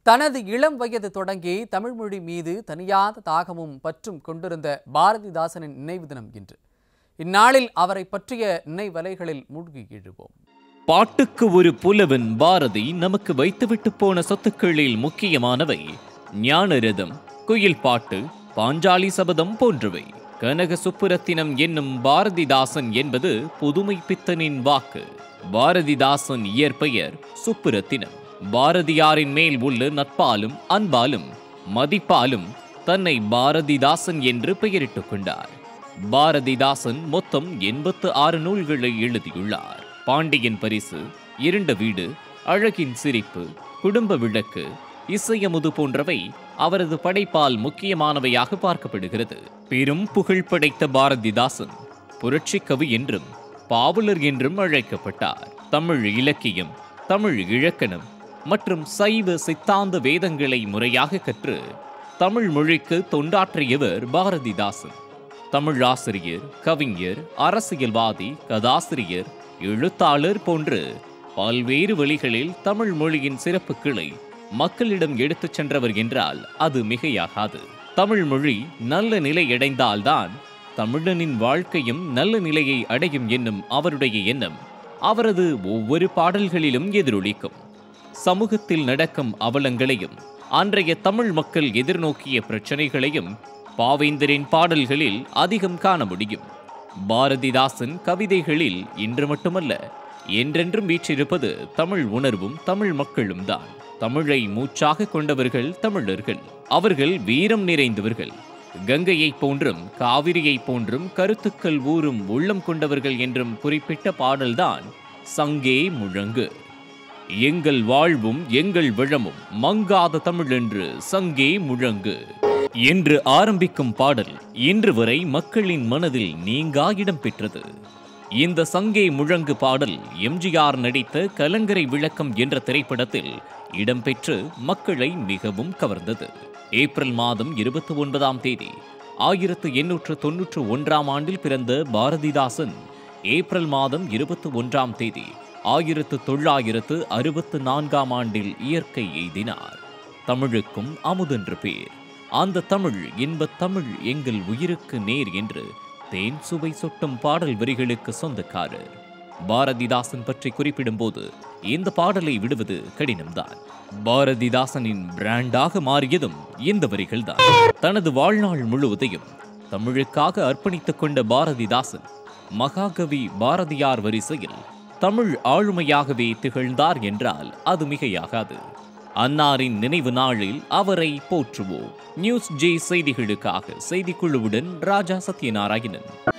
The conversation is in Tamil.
தனது இளம் வயது தொடங்கி தமிழ்மொழி மீது தனியாத தாகமும் பற்றும் கொண்டிருந்த பாரதிதாசனின் நினைவு தினம் இன்று இந்நாளில் அவரை பற்றிய நினைவலைகளில் மூழ்கி எழுவோம் பாட்டுக்கு ஒரு புலவன் பாரதி நமக்கு வைத்துவிட்டு போன சொத்துக்களில் முக்கியமானவை ஞானரதம் குயில் பாட்டு பாஞ்சாலி சபதம் போன்றவை கனக சுப்புரத்தினம் என்னும் பாரதிதாசன் என்பது புதுமை பித்தனின் வாக்கு பாரதிதாசன் இயற்பெயர் சுப்புரத்தினம் பாரதியாரின் மேல் உள்ள நட்பாலும் அன்பாலும் மதிப்பாலும் தன்னை பாரதிதாசன் என்று பெயரிட்டுக் கொண்டார் பாரதிதாசன் மொத்தம் எண்பத்து ஆறு நூல்களை எழுதியுள்ளார் பாண்டியன் பரிசு இருண்ட வீடு அழகின் சிரிப்பு குடும்ப விளக்கு இசையமுது போன்றவை அவரது படைப்பால் முக்கியமானவையாக பார்க்கப்படுகிறது பெரும் புகழ் படைத்த பாரதிதாசன் புரட்சி கவி என்றும் பாவலர் என்றும் அழைக்கப்பட்டார் தமிழ் இலக்கியம் தமிழ் இலக்கணம் மற்றும் சைவ சித்தாந்த வேதங்களை முறையாக கற்று தமிழ் மொழிக்கு தொண்டாற்றியவர் பாரதிதாசன் தமிழ் ஆசிரியர் கவிஞர் அரசியல்வாதி கதாசிரியர் எழுத்தாளர் போன்று பல்வேறு வழிகளில் தமிழ் மொழியின் சிறப்புகளை மக்களிடம் எடுத்துச் சென்றவர் என்றால் அது மிகையாகாது தமிழ் மொழி நல்ல நிலை அடைந்தால்தான் தமிழனின் வாழ்க்கையும் நல்ல நிலையை அடையும் என்னும் அவருடைய எண்ணம் அவரது ஒவ்வொரு பாடல்களிலும் எதிரொலிக்கும் சமூகத்தில் நடக்கும் அவலங்களையும் அன்றைய தமிழ் மக்கள் எதிர்நோக்கிய பிரச்சனைகளையும் பாவேந்தரின் பாடல்களில் அதிகம் காண முடியும் பாரதிதாசன் கவிதைகளில் இன்று மட்டுமல்ல என்றென்றும் வீற்றிருப்பது தமிழ் உணர்வும் தமிழ் மக்களும் தான் தமிழை மூச்சாக கொண்டவர்கள் தமிழர்கள் அவர்கள் வீரம் நிறைந்தவர்கள் கங்கையைப் போன்றும் காவிரியைப் போன்றும் கருத்துக்கள் ஊறும் உள்ளம் கொண்டவர்கள் என்றும் குறிப்பிட்ட பாடல்தான் சங்கே முழங்கு எங்கள் வாழ்வும் எங்கள் விழமும் மங்காத தமிழ் என்று சங்கே முழங்கு என்று ஆரம்பிக்கும் பாடல் இன்று வரை மக்களின் மனதில் நீங்கா இடம் பெற்றது இந்த சங்கே முழங்கு பாடல் எம்ஜிஆர் நடித்த கலங்கரை விளக்கம் என்ற திரைப்படத்தில் இடம்பெற்று மக்களை மிகவும் கவர்ந்தது ஏப்ரல் மாதம் இருபத்தி ஒன்பதாம் தேதி ஆயிரத்து எண்ணூற்று தொன்னூற்று ஒன்றாம் ஆண்டில் பிறந்த பாரதிதாசன் ஏப்ரல் மாதம் இருபத்தி ஒன்றாம் தேதி ஆயிரத்து தொள்ளாயிரத்து அறுபத்து நான்காம் ஆண்டில் இயற்கை எய்தினார் தமிழுக்கும் அமுதென்று பேர் அந்த தமிழ் இன்பத் தமிழ் எங்கள் உயிருக்கு நேர் என்று தேன் சுவை சொட்டும் பாடல் வரிகளுக்கு சொந்தக்காரர் பாரதிதாசன் பற்றி குறிப்பிடும்போது இந்த பாடலை விடுவது கடினம்தான் பாரதிதாசனின் பிராண்டாக மாறியதும் இந்த வரிகள்தான் தனது வாழ்நாள் முழுவதையும் தமிழுக்காக அர்ப்பணித்துக் கொண்ட பாரதிதாசன் மகாகவி பாரதியார் வரிசையில் தமிழ் ஆளுமையாகவே திகழ்ந்தார் என்றால் அது மிகையாகாது அன்னாரின் நினைவு நாளில் அவரை போற்றுவோம் நியூஸ் ஜே செய்திகளுக்காக செய்திக்குழுவுடன் ராஜா சத்யநாராயணன்